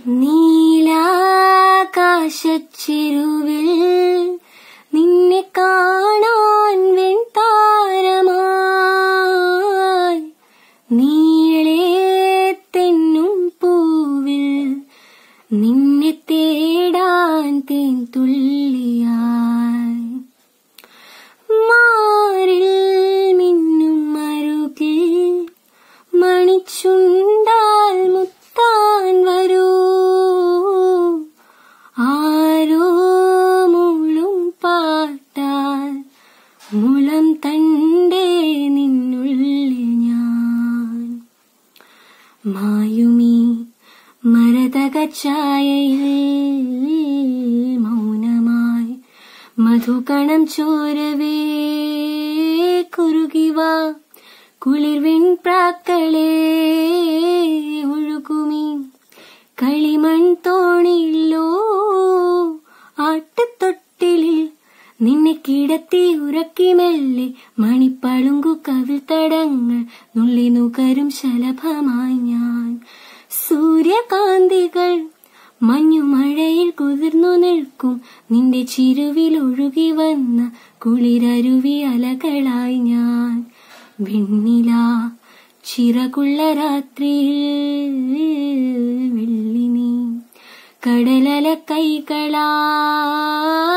നീലാകാശച്ചെരുവിൽ നിന്നെ കാണാൻ വെൺതാരമായി നീളെ തെന്നും പൂവിൽ നിന്നെ തേടാൻ തേൻ തുള്ളിയായി മാറിൽ മിന്നും മരുകിൽ മണിച്ചുണ്ടാൽ മുത്താൻ വരൂ ആരോ മുള്ളും പാട്ടാൽ മുളം തണ്ടേ നിന്നുള്ളിൽ ഞാൻ മായുമീ മരതക ഛായയിൽ മൗനമായി മധുകണം ചോരവേ കുറുകിവാ കുളിർവിൻ പ്രാക്കളെ ഒഴുകുമീ കളിമൺ തോണിയില്ലോ ആട്ടുതൊട്ടിലിൽ നിന്നെ കിടത്തി ഉറക്കി മെല്ലെ മണിപ്പളുങ്കു കവിൾ തടങ്ങൾ നുള്ളി നുകരും ശലഭമായി ഞാൻ സൂര്യകാന്തികൾ മഞ്ഞുമഴയിൽ കുതിർന്നു നിൽക്കും നിന്റെ ചിരുവിൽ ഒഴുകി വന്ന കുളിരരുവി അലകളായി ഞാൻ വെണ്ണില ചിറകുള്ള രാത്രിയിൽ വെള്ളി നീ കടലല കൈകളാ